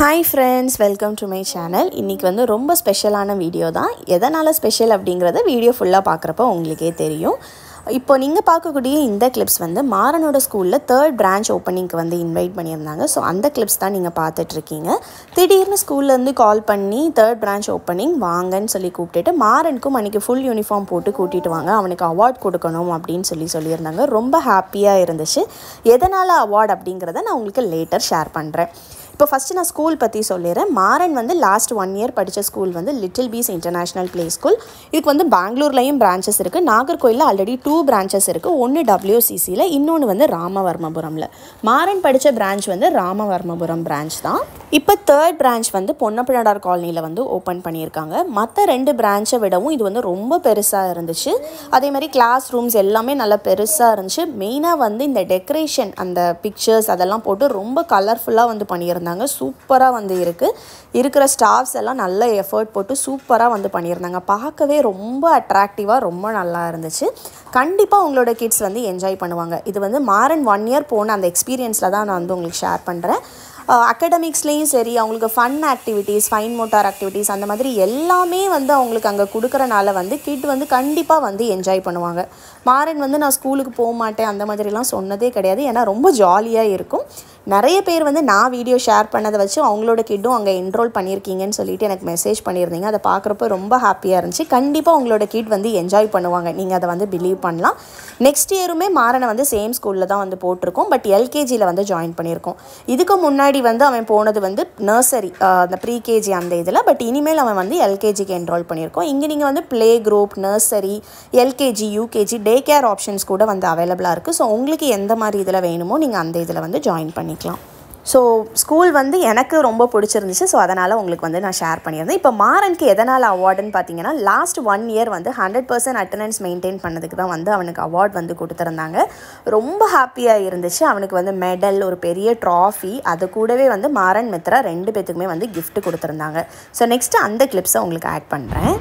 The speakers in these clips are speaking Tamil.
Hi friends welcome to my channel இன்றைக்கி வந்து ரொம்ப ஸ்பெஷலான வீடியோ தான் எதனால் ஸ்பெஷல் அப்படிங்கிறத வீடியோ ஃபுல்லாக பார்க்குறப்ப உங்களுக்கே தெரியும் இப்போ நீங்கள் பார்க்கக்கூடிய இந்த கிளிப்ஸ் வந்து மாறனோட ஸ்கூலில் தேர்ட் பிரான்ச் ஓப்பனிங்க்கு வந்து இன்வைட் பண்ணியிருந்தாங்க ஸோ அந்த கிளிப்ஸ் தான் நீங்கள் பார்த்துட்ருக்கீங்க திடீர்னு ஸ்கூல்லேருந்து கால் பண்ணி தேர்ட் பிரான்ச் ஓப்பனிங் வாங்கன்னு சொல்லி கூப்பிட்டுட்டு மாறனுக்கும் அன்றைக்கி ஃபுல் யூனிஃபார்ம் போட்டு கூட்டிகிட்டு வாங்க அவனுக்கு அவார்ட் கொடுக்கணும் அப்படின்னு சொல்லி சொல்லியிருந்தாங்க ரொம்ப ஹாப்பியாக இருந்துச்சு எதனால் அவார்ட் அப்படிங்கிறத நான் உங்களுக்கு லேட்டர் ஷேர் பண்ணுறேன் இப்போ ஃபஸ்ட்டு நான் ஸ்கூல் பற்றி சொல்லிடுறேன் மாறன் வந்து லாஸ்ட் ஒன் இயர் படித்த ஸ்கூல் வந்து little peace international play school இதுக்கு வந்து பெங்களூர்லேயும் பிரான்ச்சஸ் இருக்குது நாகர்கோயிலில் ஆல்ரெடி டூ பிரான்ச்சஸ் இருக்குது ஒன்று டபிள்யூசிசியில் இன்னொன்று வந்து ராமவர்மபுரமில் மாறன் படித்த பிரான்ச் வந்து ராமவர்மபுரம் பிரான்ச் தான் இப்போ தேர்ட் பிரான்ச் வந்து பொன்னப்பழடார் காலனியில் வந்து ஓப்பன் பண்ணியிருக்காங்க மற்ற ரெண்டு பிரான்ச்சை விடவும் இது வந்து ரொம்ப பெருசாக இருந்துச்சு அதே மாதிரி கிளாஸ் ரூம்ஸ் எல்லாமே நல்லா பெருசாக இருந்துச்சு மெயினாக வந்து இந்த டெக்கரேஷன் அந்த பிக்சர்ஸ் அதெல்லாம் போட்டு ரொம்ப கலர்ஃபுல்லாக வந்து பண்ணியிருந்தாங்க சூப்பராக வந்து இருக்குது இருக்கிற ஸ்டாஃப்ஸ் எல்லாம் நல்ல எஃபர்ட் போட்டு சூப்பராக வந்து பண்ணியிருந்தாங்க பார்க்கவே ரொம்ப அட்ராக்டிவாக ரொம்ப நல்லா இருந்துச்சு கண்டிப்பாக உங்களோட கிட்ஸ் வந்து என்ஜாய் பண்ணுவாங்க இது வந்து மாறன் ஒன் இயர் போன அந்த எக்ஸ்பீரியன்ஸில் தான் நான் வந்து உங்களுக்கு ஷேர் பண்ணுறேன் அகடமிக்ஸ்லேயும் சரி அவங்களுக்கு fun activities fine motor activities அந்த மாதிரி எல்லாமே வந்து அவங்களுக்கு அங்கே கொடுக்குறனால வந்து கிட் வந்து கண்டிப்பாக வந்து என்ஜாய் பண்ணுவாங்க மாறன் வந்து நான் ஸ்கூலுக்கு போக மாட்டேன் அந்த மாதிரிலாம் சொன்னதே கிடையாது ஏன்னா ரொம்ப ஜாலியாக இருக்கும் நிறைய பேர் வந்து நான் வீடியோ ஷேர் பண்ணதை வச்சு அவங்களோட கிட்டும் அங்கே என்ரோல் பண்ணியிருக்கீங்கன்னு சொல்லிட்டு எனக்கு மெசேஜ் பண்ணியிருந்தீங்க அதை பார்க்குறப்ப ரொம்ப ஹாப்பியாக இருந்துச்சு கண்டிப்பாக உங்களோட கிட் வந்து என்ஜாய் பண்ணுவாங்க நீங்கள் அதை வந்து பிலீவ் பண்ணலாம் நெக்ஸ்ட் இயருமே மாறனை வந்து சேம் ஸ்கூலில் தான் வந்து போட்டிருக்கோம் பட் எல்கேஜியில் வந்து ஜாயின் பண்ணியிருக்கோம் இதுக்கு முன்னாடி வந்து அவன் போனது வந்து நர்சரி அந்த ப்ரீகேஜி அந்த இதில் பட் இனிமேல் அவன் வந்து எல்கேஜிக்கு என்ரோல் பண்ணியிருக்கோம் இங்கே நீங்கள் வந்து play group nursery LKG UKG day care options கூட வந்து அவைலபிளாக இருக்குது ஸோ உங்களுக்கு எந்த மாதிரி இதில் வேணுமோ நீங்கள் அந்த இதில் வந்து ஜாயின் பண்ணிக்கலாம் ஸோ ஸ்கூல் வந்து எனக்கு ரொம்ப பிடிச்சிருந்துச்சு ஸோ அதனால் உங்களுக்கு வந்து நான் ஷேர் பண்ணியிருந்தேன் இப்போ மாறனுக்கு எதனால் அவார்டுன்னு பார்த்தீங்கன்னா லாஸ்ட் ஒன் இயர் வந்து ஹண்ட்ரட் பர்சன்ட் அட்டண்டன்ஸ் மெயின்டைன் பண்ணதுக்கு தான் வந்து அவனுக்கு அவார்ட் வந்து கொடுத்துருந்தாங்க ரொம்ப ஹாப்பியாக இருந்துச்சு அவனுக்கு வந்து மெடல் ஒரு பெரிய ட்ராஃபி அது கூடவே வந்து மாறன் மித்ரா ரெண்டு பேத்துக்குமே வந்து gift கொடுத்துருந்தாங்க ஸோ நெக்ஸ்ட்டு அந்த கிளிப்ஸை உங்களுக்கு ஆட் பண்ணுறேன்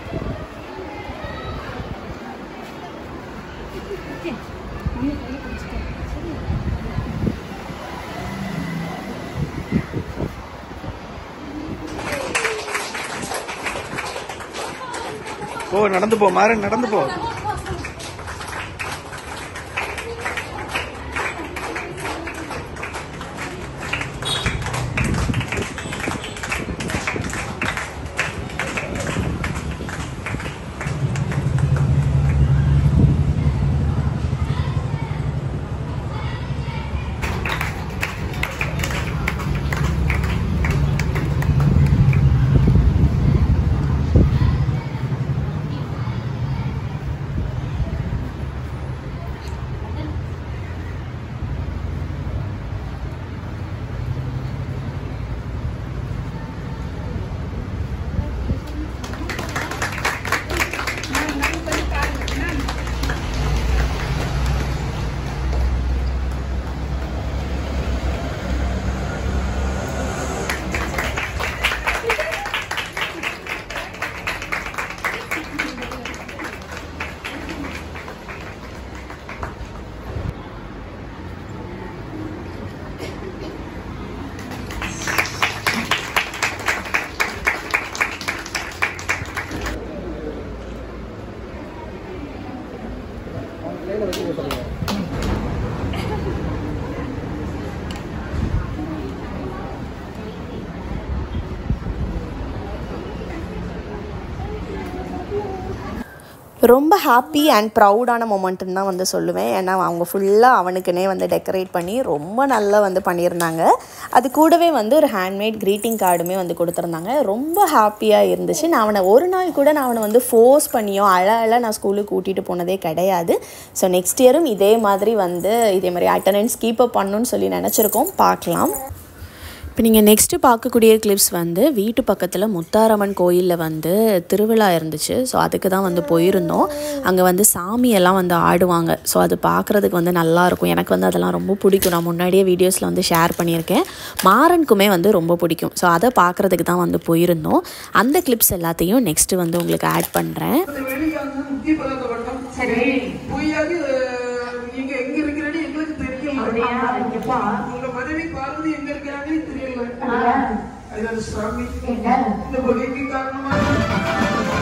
போ நடந்து போ மாறன் நடந்து போ ரொம்ப ஹாப்பி அண்ட் ப்ரௌடான மொமெண்ட்டுன்னு தான் வந்து சொல்லுவேன் ஏன்னா அவங்க ஃபுல்லாக அவனுக்குனே வந்து டெக்கரேட் பண்ணி ரொம்ப நல்லா வந்து பண்ணியிருந்தாங்க அது கூடவே வந்து ஒரு ஹேண்ட்மேட் க்ரீட்டிங் கார்டுமே வந்து கொடுத்துருந்தாங்க ரொம்ப ஹாப்பியாக இருந்துச்சு நான் அவனை ஒரு நாள் கூட நான் அவனை வந்து ஃபோர்ஸ் பண்ணியோ அழ அழ நான் ஸ்கூலுக்கு கூட்டிகிட்டு போனதே கிடையாது ஸோ நெக்ஸ்ட் இயரும் இதே மாதிரி வந்து இதே மாதிரி அட்டண்டன்ஸ் கீப் அப் பண்ணணும்னு சொல்லி நினச்சிருக்கோம் பார்க்கலாம் இப்போ நீங்கள் நெக்ஸ்ட்டு பார்க்கக்கூடிய கிளிப்ஸ் வந்து வீட்டு பக்கத்தில் முத்தாரம்மன் கோயிலில் வந்து திருவிழா இருந்துச்சு ஸோ அதுக்கு தான் வந்து போயிருந்தோம் அங்கே வந்து சாமியெல்லாம் வந்து ஆடுவாங்க ஸோ அது பார்க்குறதுக்கு வந்து நல்லாயிருக்கும் எனக்கு வந்து அதெல்லாம் ரொம்ப பிடிக்கும் நான் முன்னாடியே வீடியோஸில் வந்து ஷேர் பண்ணியிருக்கேன் மாறனுக்குமே வந்து ரொம்ப பிடிக்கும் ஸோ அதை பார்க்குறதுக்கு தான் வந்து போயிருந்தோம் அந்த கிளிப்ஸ் எல்லாத்தையும் நெக்ஸ்ட்டு வந்து உங்களுக்கு ஆட் பண்ணுறேன் வெளியாங்க முக்கிய பழக்கப்பட்டோம் சரி பொய்யாது நீங்க எங்க இருக்கிறேன்னு எங்களுக்கு தெரியல உங்க மனைவி பார்வதி எங்க இருக்கிறாங்கன்னு தெரியல ஐயோ சாமி இந்த வலிக்கு காரணமா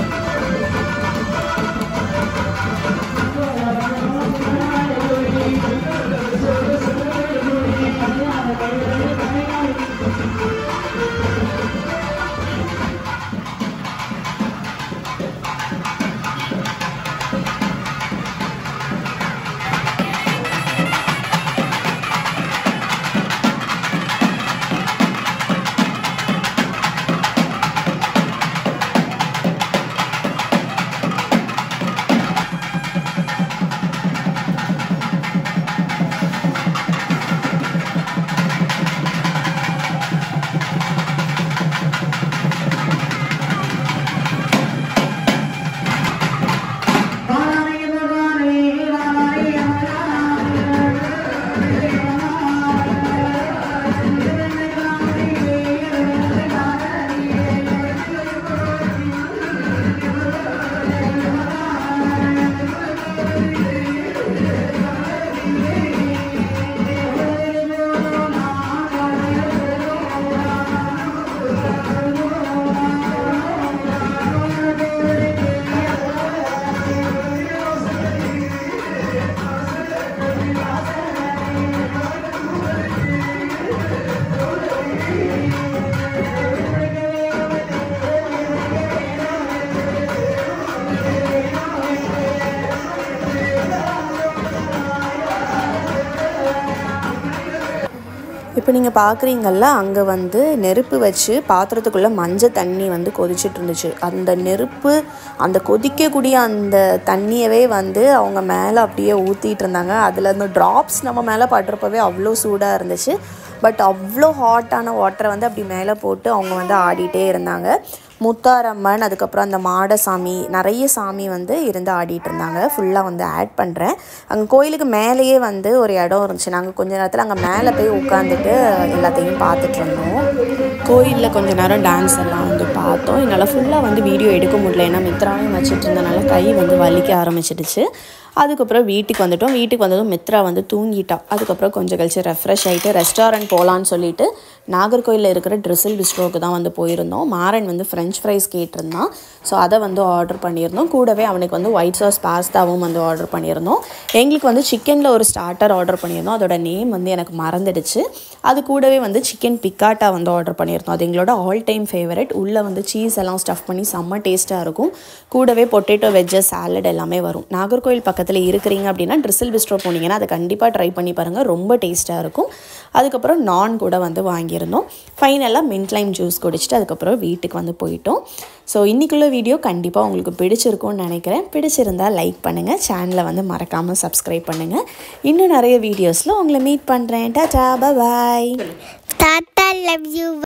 இப்போ நீங்கள் பார்க்குறீங்கல்ல அங்கே வந்து நெருப்பு வச்சு பாத்திரத்துக்குள்ளே மஞ்சள் தண்ணி வந்து கொதிச்சிட்டு இருந்துச்சு அந்த நெருப்பு அந்த கொதிக்கக்கூடிய அந்த தண்ணியவே வந்து அவங்க மேலே அப்படியே ஊற்றிட்டு இருந்தாங்க அதில் அந்த ட்ராப்ஸ் நம்ம மேலே படுறப்பவே அவ்வளோ சூடாக இருந்துச்சு பட் அவ்வளோ ஹாட்டான வாட்டரை வந்து அப்படி மேலே போட்டு அவங்க வந்து ஆடிட்டே இருந்தாங்க முத்தாரம்மன் அதுக்கப்புறம் அந்த மாடசாமி நிறைய சாமி வந்து இருந்து ஆடிட்டு இருந்தாங்க ஃபுல்லாக வந்து ஆட் பண்ணுறேன் அங்கே கோயிலுக்கு மேலேயே வந்து ஒரு இடம் இருந்துச்சு நாங்கள் கொஞ்ச நேரத்தில் அங்கே மேலே போய் உட்காந்துட்டு எல்லாத்தையும் பார்த்துட்டு இருந்தோம் கோயிலில் கொஞ்ச நேரம் டான்ஸ் எல்லாம் வந்து பார்த்தோம் என்னால் ஃபுல்லாக வந்து வீடியோ எடுக்க முடியல ஏன்னா மித்ராவையும் வச்சுட்டு இருந்தனால கை வந்து வலிக்க ஆரம்பிச்சிடுச்சு அதுக்கப்புறம் வீட்டுக்கு வந்துட்டோம் வீட்டுக்கு வந்ததும் மித்ரா வந்து தூங்கிட்டா அதுக்கப்புறம் கொஞ்சம் கழிச்சு ரெஃப்ரெஷ் ஆகிட்டு ரெஸ்டாரண்ட் போகலான்னு சொல்லிட்டு நாகர்கோயிலில் இருக்கிற ட்ரிசில் பிஸ்ட்ரோக்கு தான் வந்து போயிருந்தோம் மாறன் வந்து ஃப்ரெஞ்ச் ஃப்ரைஸ் கேட்டிருந்தான் ஸோ அதை வந்து ஆர்டர் பண்ணியிருந்தோம் கூடவே அவனுக்கு வந்து ஒயிட் சாஸ் பாஸ்தாவும் வந்து ஆர்டர் பண்ணியிருந்தோம் எங்களுக்கு வந்து சிக்கனில் ஒரு ஸ்டார்டர் ஆர்டர் பண்ணியிருந்தோம் அதோட நேம் வந்து எனக்கு மறந்துடுச்சு அது கூடவே வந்து சிக்கன் பிக்காட்டா வந்து ஆர்டர் பண்ணியிருந்தோம் அது எங்களோட ஆல் டைம் ஃபேவரட் உள்ளே வந்து சீஸ் எல்லாம் ஸ்டஃப் பண்ணி செம்ம டேஸ்ட்டாக இருக்கும் கூடவே பொட்டேட்டோ வெஜ்ஜஸ் சாலட் எல்லாமே வரும் நாகர்கோயில் பக்கத்தில் இருக்கிறீங்க அப்படின்னா ட்ரிசில் பிஸ்ட்ரோ போனீங்கன்னா அதை கண்டிப்பாக ட்ரை பண்ணி பாருங்கள் ரொம்ப டேஸ்ட்டாக இருக்கும் அதுக்கப்புறம் நான் கூட வந்து வாங்கியிருந்தோம் ஃபைனலாக மின்ட் லைம் ஜூஸ் குடிச்சிட்டு அதுக்கப்புறம் வீட்டுக்கு வந்து போயிட்டோம் ஸோ இன்றைக்குள்ள வீடியோ கண்டிப்பாக உங்களுக்கு பிடிச்சிருக்கும்னு நினைக்கிறேன் பிடிச்சிருந்தால் லைக் பண்ணுங்கள் சேனலை வந்து மறக்காமல் சப்ஸ்கிரைப் பண்ணுங்கள் இன்னும் நிறைய வீடியோஸில் உங்களை மீட் பண்ணுறேன் டாடா பாய் Tata love you.